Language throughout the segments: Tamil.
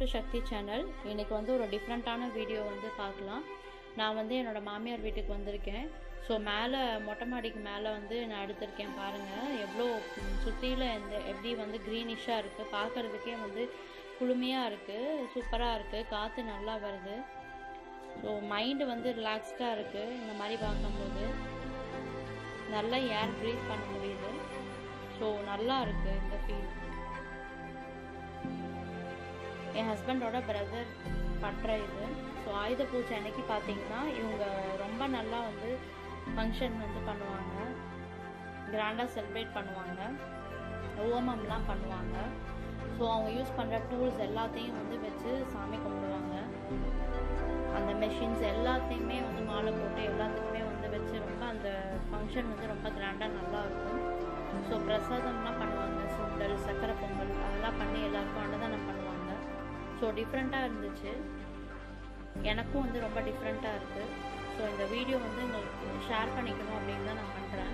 டு சக்தி சேனல் இன்னைக்கு வந்து ஒரு டிஃப்ரெண்ட்டான வீடியோ வந்து பார்க்கலாம் நான் வந்து என்னோடய மாமியார் வீட்டுக்கு வந்திருக்கேன் ஸோ மேலே மொட்டை மாடிக்கு மேலே வந்து நான் எடுத்திருக்கேன் பாருங்கள் எவ்வளோ சுற்றியில் இந்த எப்படி வந்து க்ரீனிஷாக இருக்குது பார்க்குறதுக்கே வந்து குளுமையாக இருக்குது சூப்பராக இருக்குது காற்று நல்லா வருது ஸோ மைண்டு வந்து ரிலாக்ஸ்டாக இருக்குது இந்த மாதிரி பார்க்கும்போது நல்லா ஏர் ப்ரீத் பண்ண முடியுது ஸோ நல்லா இருக்குது இந்த ஃபீல் என் ஹஸ்பண்டோட பிரதர் பண்ணுற இது ஸோ ஆயுத பூஜை அன்னைக்கு பார்த்தீங்கன்னா இவங்க ரொம்ப நல்லா வந்து ஃபங்க்ஷன் வந்து பண்ணுவாங்க கிராண்டாக செலிப்ரேட் பண்ணுவாங்க ஓமம்லாம் பண்ணுவாங்க ஸோ அவங்க யூஸ் பண்ணுற டூல்ஸ் எல்லாத்தையும் வந்து வச்சு சாமி கும்பிடுவாங்க அந்த மெஷின்ஸ் எல்லாத்தையுமே வந்து மாலை போட்டு எல்லாத்துக்குமே வந்து வச்சு ரொம்ப அந்த ஃபங்க்ஷன் வந்து ரொம்ப கிராண்டாக நல்லா இருக்கும் ஸோ பிரசாதம்லாம் பண்ணுவாங்க சுண்டல் சக்கரை பொங்கல் அதெல்லாம் பண்ணி எல்லாருக்கும் அன்னதானம் பண்ணுவாங்க ஸோ டிஃப்ரெண்ட்டாக இருந்துச்சு எனக்கும் வந்து ரொம்ப டிஃப்ரெண்ட்டாக இருக்குது ஸோ இந்த வீடியோ வந்து உங்களுக்கு ஷேர் பண்ணிக்கணும் அப்படின்னு தான் நான் பண்ணுறேன்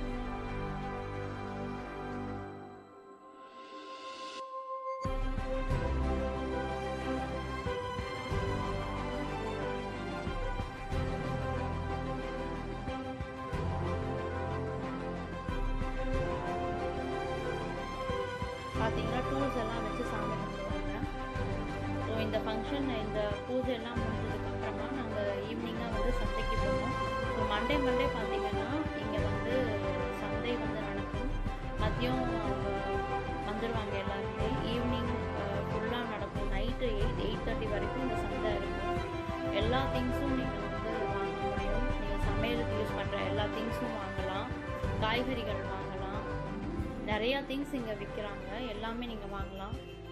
பார்த்தீங்கன்னா டூல்ஸ் எல்லாம் வச்சு சாமி கும்பிடுவாங்க ஸோ இந்த ஃபங்க்ஷன் இந்த பூஜை எல்லாம் முடிஞ்சதுக்கப்புறமா நாங்கள் ஈவினிங்காக வந்து சந்தைக்கு போவோம் ஸோ மண்டே மண்டே பார்த்தீங்கன்னா இங்கே வந்து சந்தை வந்து நடக்கும் மதியம் அவங்க வந்துடுவாங்க எல்லாருமே ஈவினிங் ஃபுல்லாக நடக்கும் நைட்டு எயிட் எயிட் தேர்ட்டி வரைக்கும் இந்த சந்தை இருக்கும் எல்லா திங்ஸும் நீங்கள் வந்து வாங்க முடியும் நீங்கள் சமையலுக்கு யூஸ் பண்ணுற எல்லா திங்ஸும் வாங்கலாம் காய்கறிகள் வாங்கலாம் நிறையா திங்ஸ் இங்கே விற்கிறாங்க எல்லாமே நீங்கள் வாங்கலாம்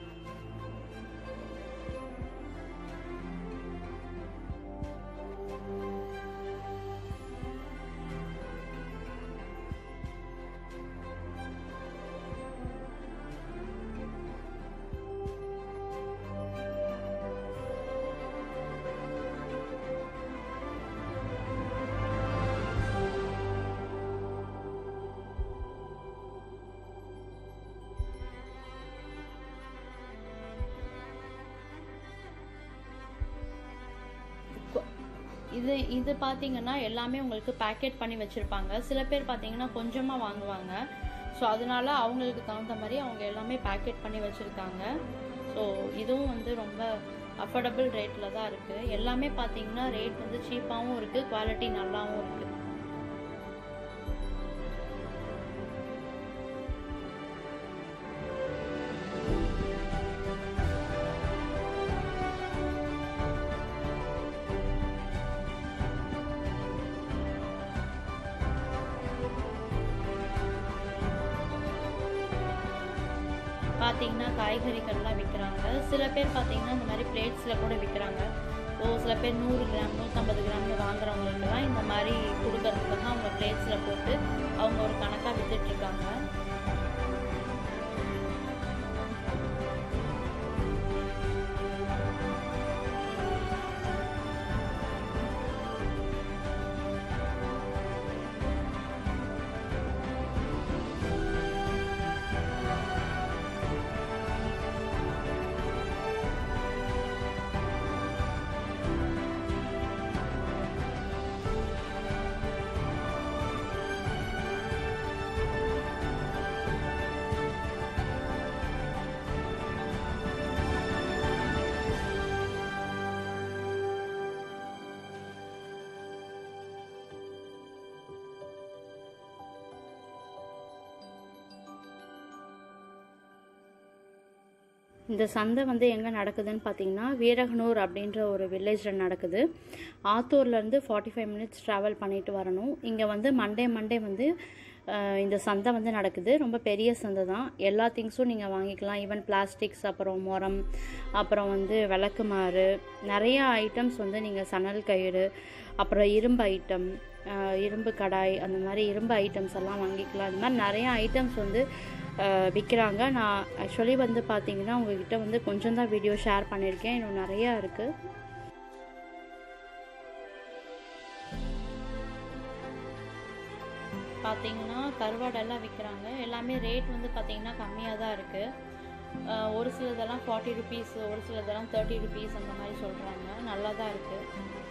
இது இது பார்த்தீங்கன்னா எல்லாமே உங்களுக்கு பேக்கெட் பண்ணி வச்சுருப்பாங்க சில பேர் பார்த்தீங்கன்னா கொஞ்சமாக வாங்குவாங்க ஸோ அதனால அவங்களுக்கு தகுந்த மாதிரி அவங்க எல்லாமே பேக்கெட் பண்ணி வச்சுருக்காங்க ஸோ இதுவும் வந்து ரொம்ப அஃபோர்டபுள் ரேட்டில் தான் இருக்குது எல்லாமே பார்த்தீங்கன்னா ரேட் வந்து சீப்பாகவும் இருக்குது குவாலிட்டி நல்லாவும் இருக்குது பார்த்தீங்கன்னா காய்கறிகள்லாம் விற்கிறாங்க சில பேர் பார்த்தீங்கன்னா இந்த மாதிரி பிளேட்ஸில் கூட விற்கிறாங்க ஸோ சில பேர் நூறு கிராம் நூற்றம்பது கிராம்னு வாங்குறவங்களுக்குலாம் இந்த மாதிரி கொடுக்கறதுக்காக அவங்க பிளேட்ஸில் போட்டு அவங்க ஒரு கணக்காக விற்றுட்ருக்காங்க இந்த சந்தை வந்து எங்கே நடக்குதுன்னு பார்த்தீங்கன்னா வீரகனூர் அப்படின்ற ஒரு வில்லேஜில் நடக்குது ஆத்தூர்லேருந்து ஃபார்ட்டி ஃபைவ் மினிட்ஸ் ட்ராவல் பண்ணிட்டு வரணும் இங்கே வந்து மண்டே மண்டே வந்து இந்த சந்தை வந்து நடக்குது ரொம்ப பெரிய சந்தை தான் எல்லா திங்ஸும் நீங்கள் வாங்கிக்கலாம் ஈவன் பிளாஸ்டிக்ஸ் அப்புறம் முரம் அப்புறம் வந்து விளக்குமாறு நிறையா ஐட்டம்ஸ் வந்து நீங்கள் சணல் கயிறு அப்புறம் இரும்பு ஐட்டம் இரும்பு கடாய் அந்த மாதிரி இரும்பு ஐட்டம்ஸ் எல்லாம் வாங்கிக்கலாம் அந்த மாதிரி நிறையா ஐட்டம்ஸ் வந்து விற்கிறாங்க நான் ஆக்சுவலி வந்து பார்த்தீங்கன்னா உங்ககிட்ட வந்து கொஞ்சம் தான் வீடியோ ஷேர் பண்ணியிருக்கேன் இன்னும் நிறையா இருக்குது பார்த்தீங்கன்னா கருவாடெல்லாம் விற்கிறாங்க எல்லாமே ரேட் வந்து பார்த்தீங்கன்னா கம்மியாக தான் இருக்குது அஹ், ஒரு சிலதெல்லாம் ஃபார்ட்டி ருபீஸ் ஒரு சிலதெல்லாம் தேர்ட்டி ருபீஸ் அந்த மாதிரி சொல்கிறாங்க நல்லா தான் இருக்குது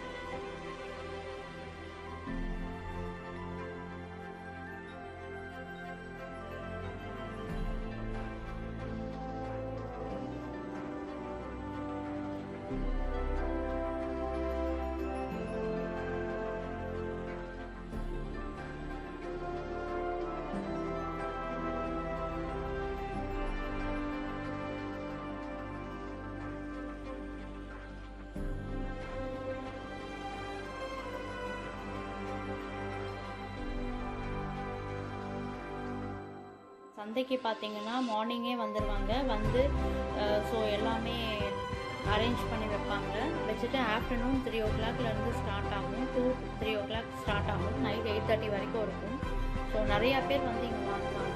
சந்தைக்கு பார்த்தீங்கன்னா மார்னிங்கே வந்துடுவாங்க வந்து ஸோ எல்லாமே அரேஞ்ச் பண்ணி வைப்பாங்க வச்சுட்டு ஆஃப்டர்நூன் த்ரீ ஓ கிளாக்லேருந்து ஸ்டார்ட் ஆகும் two three o'clock start ஆகும் நைட் எயிட் தேர்ட்டி வரைக்கும் இருக்கும் ஸோ நிறையா பேர் வந்து இங்கே வாங்குவாங்க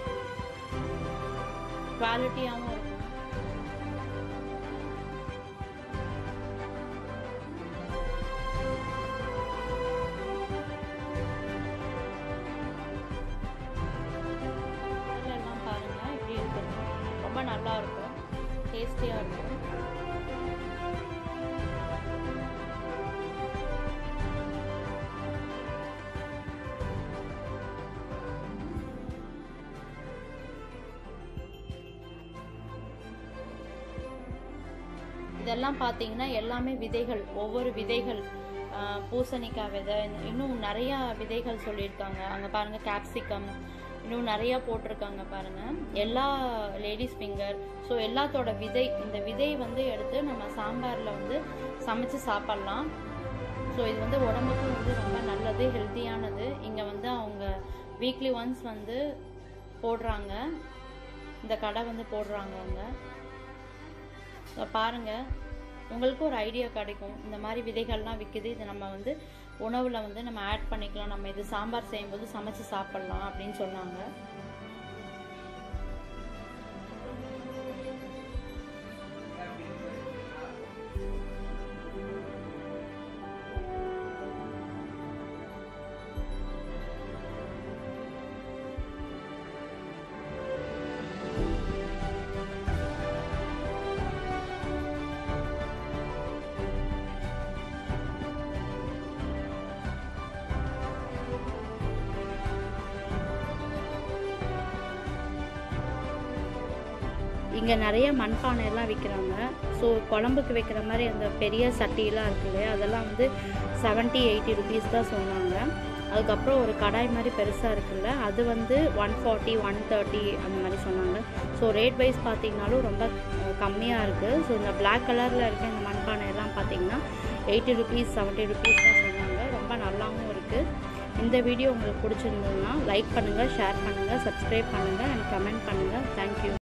குவாலிட்டியாகவும் இருக்கும் கலர்ல எல்லாம் பாருங்க இப்படி இருக்குது ரொம்ப நல்லா இருக்கும் டேஸ்டியாக இருக்கும் இதெல்லாம் பார்த்தீங்கன்னா எல்லாமே விதைகள் ஒவ்வொரு விதைகள் ஆஹ் பூசணிக்காய் விதை இன்னும் இன்னும் நிறையா விதைகள் சொல்லியிருக்காங்க அங்கே பாருங்கள் கேப்சிகம் இன்னும் நிறையா போட்டிருக்காங்க பாருங்கள் எல்லா லேடிஸ் ஃபிங்கர் ஸோ எல்லாத்தோட விதை இந்த விதை வந்து எடுத்து நம்ம சாம்பாரில் வந்து சமைச்சு சாப்பிட்லாம் ஸோ இது வந்து உடம்புக்கும் வந்து ரொம்ப நல்லது ஹெல்த்தியானது இங்கே வந்து அவங்க வீக்லி ஒன்ஸ் வந்து போடுறாங்க இந்த கடை வந்து போடுறாங்க அவங்க ஸோ பாருங்கள் உங்களுக்கும் ஒரு ஐடியா கிடைக்கும் இந்த மாதிரி விதைகள்லாம் விற்குது இது நம்ம வந்து உணவில் வந்து நம்ம ஆட் பண்ணிக்கலாம் நம்ம இது சாம்பார் செய்யும்போது சமைச்சு சாப்பிட்லாம் அப்படின்னு சொன்னாங்க இங்கே நிறைய மண்பானையெல்லாம் விற்கிறாங்க ஸோ குழம்புக்கு வைக்கிற மாதிரி அந்த பெரிய சட்டியெல்லாம் இருக்கு இல்லையா அதெல்லாம் வந்து செவன்ட்டி எயிட்டி ருபீஸ் தான் சொன்னாங்க அதுக்கப்புறம் ஒரு கடாய் மாதிரி பெருசாக இருக்குல்ல அது வந்து ஒன் ஃபார்ட்டி ஒன் தேர்ட்டி அந்த மாதிரி சொன்னாங்க ஸோ ரேட் வைஸ் பார்த்தீங்கனாலும் ரொம்ப கம்மியாக இருக்குது ஸோ இந்த Black கலரில் இருக்க இந்த மண்பானை எல்லாம் பார்த்தீங்கன்னா எயிட்டி ருபீஸ் செவன்ட்டி ருபீஸ் தான் சொன்னாங்க ரொம்ப நல்லாவும் இருக்குது இந்த வீடியோ உங்களுக்கு பிடிச்சிருந்ததுன்னா லைக் பண்ணுங்கள் ஷேர் பண்ணுங்கள் சப்ஸ்கிரைப் பண்ணுங்கள் அண்ட் கமெண்ட் பண்ணுங்கள் தேங்க்யூ